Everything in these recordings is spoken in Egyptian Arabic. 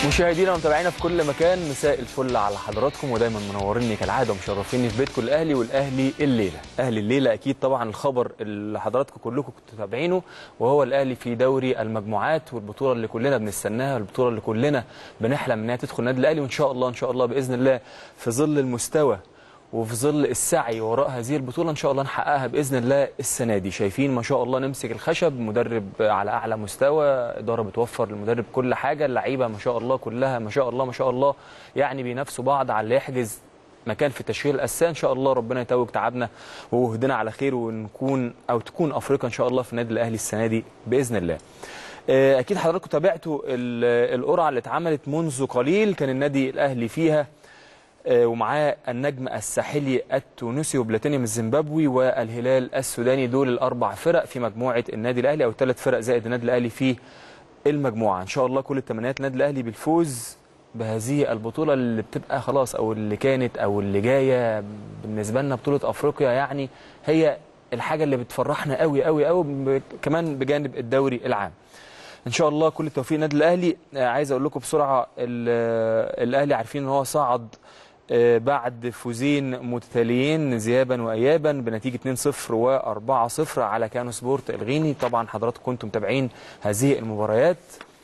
مشاهدينا ومتابعينا في كل مكان مساء الفل على حضراتكم ودايما منوريني كالعاده ومشرفيني في بيتكم الاهلي والاهلي الليله اهلي الليله اكيد طبعا الخبر اللي حضراتكم كلكم كنتوا تابعينه وهو الاهلي في دوري المجموعات والبطوله اللي كلنا بنستناها البطوله اللي كلنا بنحلم انها تدخل النادي الاهلي وان شاء الله ان شاء الله باذن الله في ظل المستوى وفي ظل السعي وراء هذه البطوله ان شاء الله نحققها باذن الله السنه دي شايفين ما شاء الله نمسك الخشب مدرب على اعلى مستوى اداره بتوفر للمدرب كل حاجه اللعيبه ما شاء الله كلها ما شاء الله ما شاء الله يعني بينافسوا بعض على اللي يحجز مكان في تشكيل الاساسي ان شاء الله ربنا يتوج تعبنا ويهدنا على خير ونكون او تكون افريقيا ان شاء الله في النادي الاهلي السنه دي باذن الله اكيد حضراتكم تابعتوا القرعه اللي اتعملت منذ قليل كان النادي الاهلي فيها ومعاه النجم الساحلي التونسي وبلاتينيوم الزيمبابوي والهلال السوداني دول الاربع فرق في مجموعه النادي الاهلي او الثلاث فرق زائد النادي الاهلي في المجموعه ان شاء الله كل التمنيات النادي الاهلي بالفوز بهذه البطوله اللي بتبقى خلاص او اللي كانت او اللي جايه بالنسبه لنا بطوله افريقيا يعني هي الحاجه اللي بتفرحنا قوي قوي قوي كمان بجانب الدوري العام ان شاء الله كل التوفيق للنادي الاهلي عايز اقول لكم بسرعه الاهلي عارفين ان هو صعد بعد فوزين متتاليين ذهابا وايابا بنتيجه 2-0 و4-0 على كانو سبورت الغيني طبعا حضراتكم كنتم متابعين هذه المباريات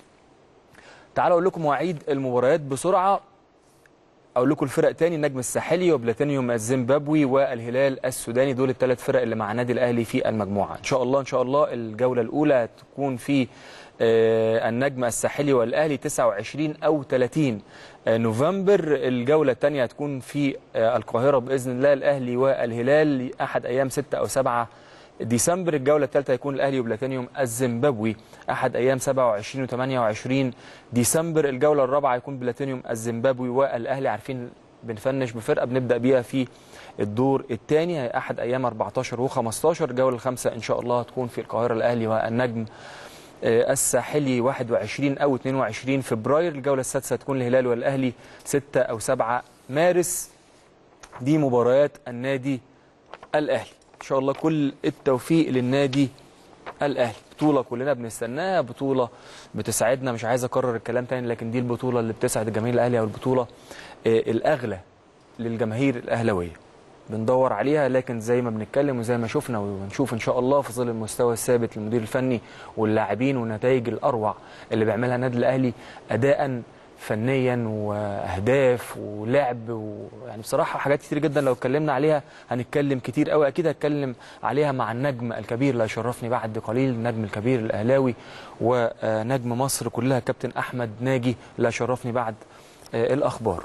تعالوا اقول لكم مواعيد المباريات بسرعه اقول لكم الفرق تاني النجم الساحلي وبلاتينيوم الزيمبابوي والهلال السوداني دول الثلاث فرق اللي مع النادي الاهلي في المجموعه ان شاء الله ان شاء الله الجوله الاولى تكون في النجم الساحلي والاهلي 29 او 30 نوفمبر الجوله الثانيه هتكون في القاهره باذن الله الاهلي والهلال احد ايام 6 او 7 ديسمبر الجوله الثالثه هيكون الاهلي وبلاتينيوم الزيمبابوي احد ايام 27 و28 ديسمبر الجوله الرابعه هيكون بلاتينيوم الزيمبابوي والاهلي عارفين بنفنش بفرقه بنبدا بيها في الدور الثاني احد ايام 14 و15 الجوله الخامسه ان شاء الله هتكون في القاهره الاهلي والنجم الساحلي 21 او 22 فبراير الجوله السادسه هتكون الهلال والاهلي 6 او 7 مارس دي مباريات النادي الاهلي ان شاء الله كل التوفيق للنادي الاهلي بطوله كلنا بنستناها بطوله بتسعدنا مش عايز اكرر الكلام تاني لكن دي البطوله اللي بتسعد الجماهير الاهلي او البطوله الاغلى للجماهير الاهلاويه بندور عليها لكن زي ما بنتكلم وزي ما شفنا ونشوف ان شاء الله في ظل المستوى الثابت للمدير الفني واللاعبين والنتائج الاروع اللي بيعملها النادي الاهلي اداء فنيا واهداف ولعب ويعني بصراحه حاجات كتير جدا لو اتكلمنا عليها هنتكلم كتير قوي اكيد هتكلم عليها مع النجم الكبير اللي هيشرفني بعد قليل النجم الكبير الاهلاوي ونجم مصر كلها كابتن احمد ناجي اللي هيشرفني بعد الاخبار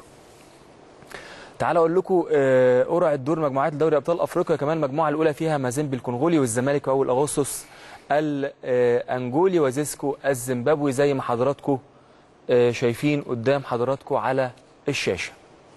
تعالوا اقول لكم قرعه دور مجموعات دوري ابطال افريقيا كمان المجموعه الاولى فيها مازيمبي الكونغولي والزمالك في اول اغسطس الانجولي وزيسكو الزيمبابوي زي ما حضراتكم شايفين قدام حضراتكم على الشاشه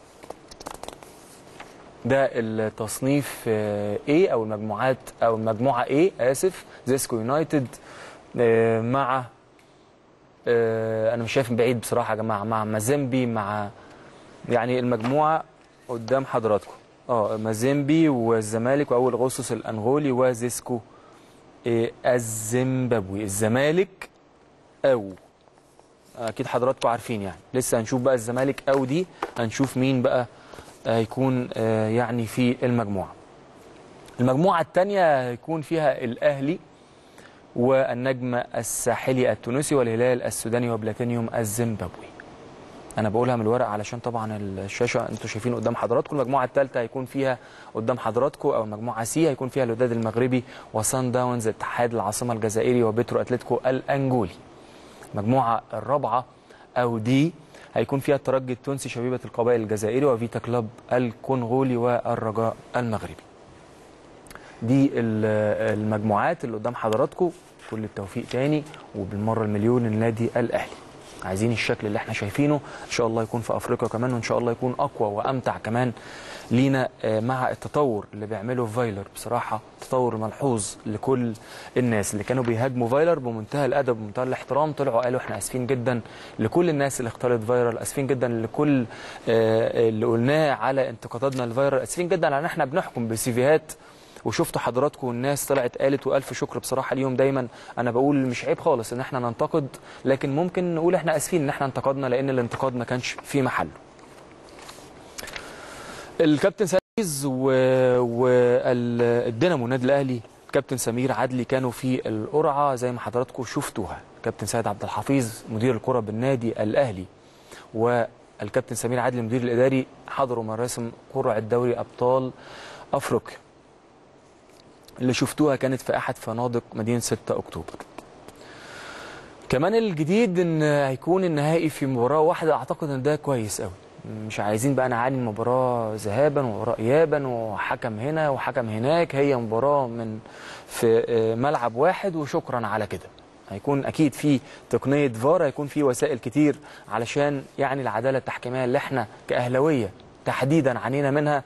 ده التصنيف A او المجموعات او المجموعه A اسف زيسكو يونايتد مع انا مش شايف من بعيد بصراحه يا جماعه مع مازيمبي مع يعني المجموعه قدام حضراتكم اه مازيمبي والزمالك واول اغسطس الانغولي وزيسكو الزيمبابوي الزمالك او اكيد حضراتكم عارفين يعني لسه هنشوف بقى الزمالك او دي هنشوف مين بقى هيكون يعني في المجموعه المجموعه الثانيه هيكون فيها الاهلي والنجم الساحلي التونسي والهلال السوداني وبلاتينيوم الزيمبابوي انا بقولها من الورق علشان طبعا الشاشه انتوا شايفين قدام حضراتكم المجموعه الثالثه هيكون فيها قدام حضراتكم او المجموعه سي هيكون فيها الوداد المغربي وسان داونز اتحاد العاصمه الجزائري وبترو اتلتيكو الانجولي المجموعه الرابعه او دي هيكون فيها الترجي التونسي شبيبه القبائل الجزائري وفيتا كلوب الكونغولي والرجاء المغربي دي المجموعات اللي قدام حضراتكم كل التوفيق تاني وبالمره المليون للنادي الاهلي عايزين الشكل اللي احنا شايفينه ان شاء الله يكون في افريقيا كمان وان شاء الله يكون اقوى وامتع كمان لينا مع التطور اللي بيعمله فايلر بصراحه تطور ملحوظ لكل الناس اللي كانوا بيهاجموا فايلر بمنتهى الادب ومنتهى الاحترام طلعوا قالوا احنا اسفين جدا لكل الناس اللي اختارت فايلر اسفين جدا لكل اللي قلناه على انتقاداتنا لفايلر اسفين جدا على ان احنا بنحكم بسيفيهات وشفتوا حضراتكم الناس طلعت قالت والف شكر بصراحه ليهم دايما انا بقول مش عيب خالص ان احنا ننتقد لكن ممكن نقول احنا اسفين ان احنا انتقدنا لان الانتقاد ما كانش في محله الكابتن سيز والدينامو النادي الاهلي كابتن سمير عدلي كانوا في القرعه زي ما حضراتكم شفتوها كابتن سيد عبد الحفيظ مدير الكره بالنادي الاهلي والكابتن سمير عدلي المدير الاداري حضروا مراسم قرعه دوري ابطال افريقيا اللي شفتوها كانت في احد فنادق مدينه 6 اكتوبر كمان الجديد ان هيكون النهائي في مباراه واحده اعتقد ان ده كويس قوي مش عايزين بقى نعاني المباراه ذهابا ومباراه ايابا وحكم هنا وحكم هناك هي مباراه من في ملعب واحد وشكرا على كده هيكون اكيد في تقنيه فار هيكون في وسائل كتير علشان يعني العداله التحكيميه اللي احنا كاهلاويه تحديدا عانينا منها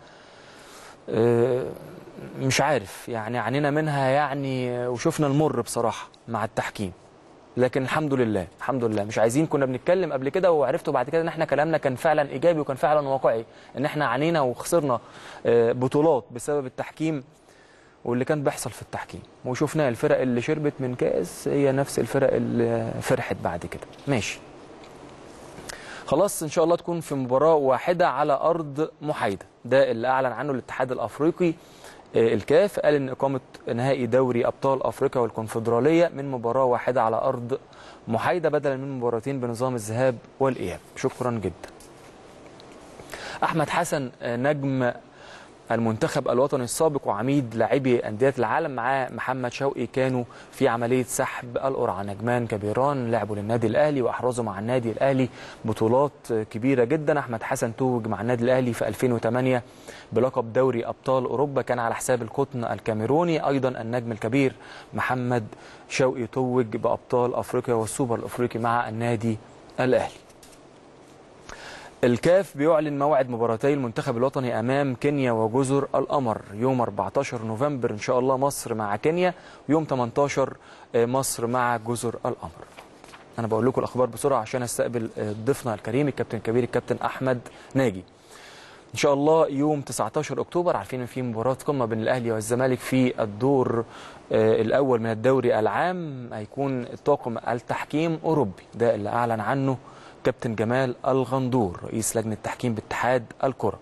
مش عارف يعني عانينا منها يعني وشفنا المر بصراحه مع التحكيم لكن الحمد لله الحمد لله مش عايزين كنا بنتكلم قبل كده وعرفتوا بعد كده ان احنا كلامنا كان فعلا ايجابي وكان فعلا واقعي ان احنا عانينا وخسرنا بطولات بسبب التحكيم واللي كان بيحصل في التحكيم وشفنا الفرق اللي شربت من كاس هي نفس الفرق اللي فرحت بعد كده ماشي خلاص ان شاء الله تكون في مباراه واحده على ارض محايده ده اللي اعلن عنه الاتحاد الافريقي الكاف قال ان اقامه نهائي دوري ابطال افريقيا والكونفدراليه من مباراه واحده على ارض محايده بدلا من مباراتين بنظام الذهاب والاياب شكرا جدا احمد حسن نجم المنتخب الوطني السابق وعميد لاعبي انديه العالم معاه محمد شوقي كانوا في عمليه سحب القرعه نجمان كبيران لعبوا للنادي الاهلي واحرزوا مع النادي الاهلي بطولات كبيره جدا احمد حسن توج مع النادي الاهلي في 2008 بلقب دوري ابطال اوروبا كان على حساب القطن الكاميروني ايضا النجم الكبير محمد شوقي توج بابطال افريقيا والسوبر الافريقي مع النادي الاهلي الكاف بيعلن موعد مباراتي المنتخب الوطني امام كينيا وجزر القمر يوم 14 نوفمبر ان شاء الله مصر مع كينيا ويوم 18 مصر مع جزر القمر انا بقول لكم الاخبار بسرعه عشان استقبل ضيفنا الكريم الكابتن الكبير الكابتن احمد ناجي ان شاء الله يوم 19 اكتوبر عارفين ان في مباراه قمه بين الاهلي والزمالك في الدور الاول من الدوري العام هيكون طاقم التحكيم اوروبي ده اللي اعلن عنه كابتن جمال الغندور رئيس لجنه تحكيم باتحاد الكره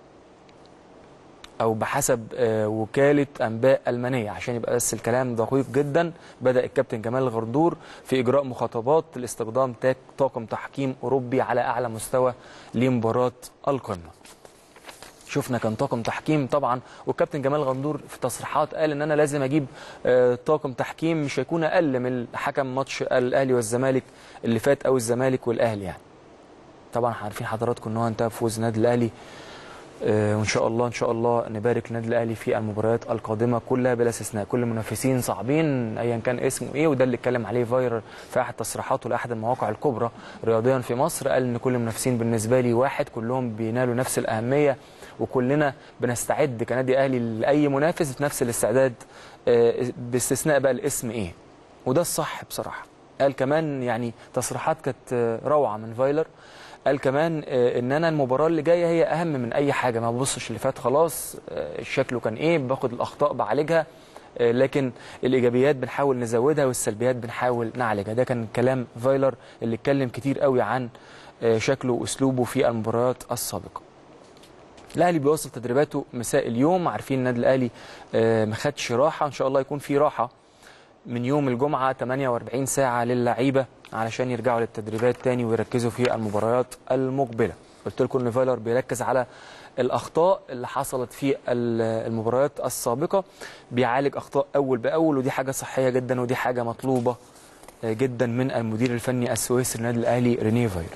او بحسب وكاله انباء المانيه عشان يبقى بس الكلام دقيق جدا بدا الكابتن جمال الغندور في اجراء مخاطبات لاستخدام طاقم تحكيم اوروبي على اعلى مستوى لمباراه القمه شفنا كان طاقم تحكيم طبعا والكابتن جمال غندور في تصريحات قال ان انا لازم اجيب طاقم تحكيم مش هيكون اقل من حكم ماتش الاهلي والزمالك اللي فات او الزمالك والاهلي يعني طبعا عارفين حضراتكم ان هو انتهى بفوز النادي الاهلي وان شاء الله ان شاء الله نبارك للنادي الاهلي في المباريات القادمه كلها بلا استثناء كل المنافسين صعبين ايا كان اسمه ايه وده اللي اتكلم عليه فايرر في احد تصريحاته لاحد المواقع الكبرى رياضيا في مصر قال ان كل المنافسين بالنسبه لي واحد كلهم بينالوا نفس الاهميه وكلنا بنستعد كنادي اهلي لاي منافس بنفس الاستعداد باستثناء بقى الاسم ايه وده الصح بصراحه قال كمان يعني تصريحات كانت روعه من فايلر قال كمان ان انا المباراه اللي جايه هي اهم من اي حاجه ما ببصش اللي فات خلاص شكله كان ايه باخد الاخطاء بعالجها لكن الايجابيات بنحاول نزودها والسلبيات بنحاول نعالجها ده كان كلام فايلر اللي اتكلم كتير قوي عن شكله واسلوبه في المباريات السابقه الاهلي بيواصل تدريباته مساء اليوم عارفين النادي الاهلي ما خدش راحه ان شاء الله يكون في راحه من يوم الجمعه 48 ساعه للعيبه علشان يرجعوا للتدريبات تاني ويركزوا في المباريات المقبله قلت لكم ان فايلر بيركز على الاخطاء اللي حصلت في المباريات السابقه بيعالج اخطاء اول باول ودي حاجه صحيه جدا ودي حاجه مطلوبه جدا من المدير الفني السويسري للنادي الاهلي رينيه فايلر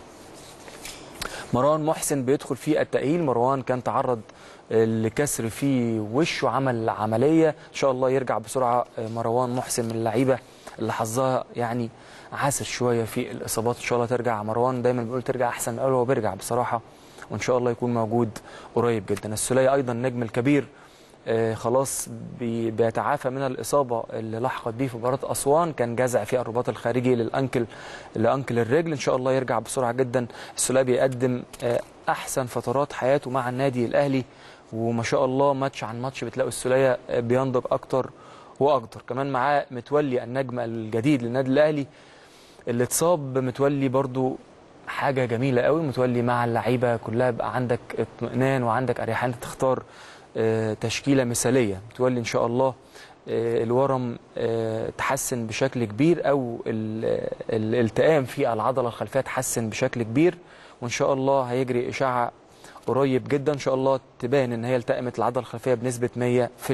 مروان محسن بيدخل في التأهيل مروان كان تعرض لكسر في وشه عمل عملية إن شاء الله يرجع بسرعة مروان محسن من اللعيبة اللي حظها يعني عاسر شوية في الإصابات إن شاء الله ترجع مروان دايما بيقول ترجع أحسن من الأول هو بيرجع بصراحة وإن شاء الله يكون موجود قريب جدا السولية أيضا النجم الكبير آه خلاص بي بيتعافى من الإصابة اللي لحقت بيه في مباراة أسوان كان جزع في الرباط الخارجي للأنكل لأنكل الرجل إن شاء الله يرجع بسرعة جدا السولية بيقدم آه أحسن فترات حياته مع النادي الأهلي وما شاء الله ماتش عن ماتش بتلاقوا السوليه بينضج اكتر واكتر كمان معاه متولي النجم الجديد للنادي الاهلي اللي اتصاب متولي برضو حاجه جميله قوي متولي مع اللعيبه كلها بقى عندك اطمئنان وعندك اريحيه تختار آه، تشكيله مثاليه متولي ان شاء الله آه، الورم آه، تحسن بشكل كبير او ال- الالتئام في العضله الخلفيه تحسن بشكل كبير وان شاء الله هيجري اشعه قريب جدا ان شاء الله تبان ان هي التئمت العضله الخلفيه بنسبه 100%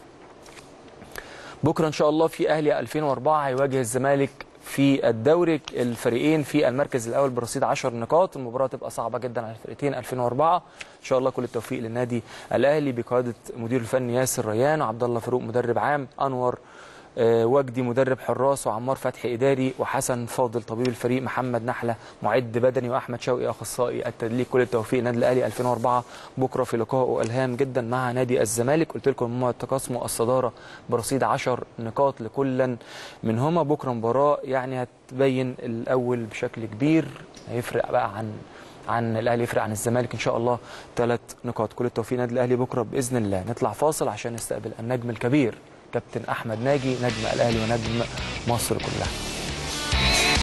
بكره ان شاء الله في اهلي 2004 هيواجه الزمالك في الدوري الفريقين في المركز الاول برصيد 10 نقاط المباراه تبقى صعبه جدا على الفرقتين 2004 ان شاء الله كل التوفيق للنادي الاهلي بقياده مدير الفني ياسر ريان وعبد الله فاروق مدرب عام انور آه، وجدي مدرب حراس وعمار فتحي اداري وحسن فاضل طبيب الفريق محمد نحله معد بدني واحمد شوقي اخصائي التدليك كل التوفيق النادي الاهلي 2004 بكره في لقائه الهام جدا مع نادي الزمالك قلت لكم هم تقاسموا الصداره برصيد 10 نقاط لكل منهما بكره مباراه يعني هتبين الاول بشكل كبير هيفرق بقى عن عن الاهلي يفرق عن الزمالك ان شاء الله ثلاث نقاط كل التوفيق النادي الاهلي بكره باذن الله نطلع فاصل عشان نستقبل النجم الكبير كابتن احمد ناجي نجم الاهلي ونجم مصر كلها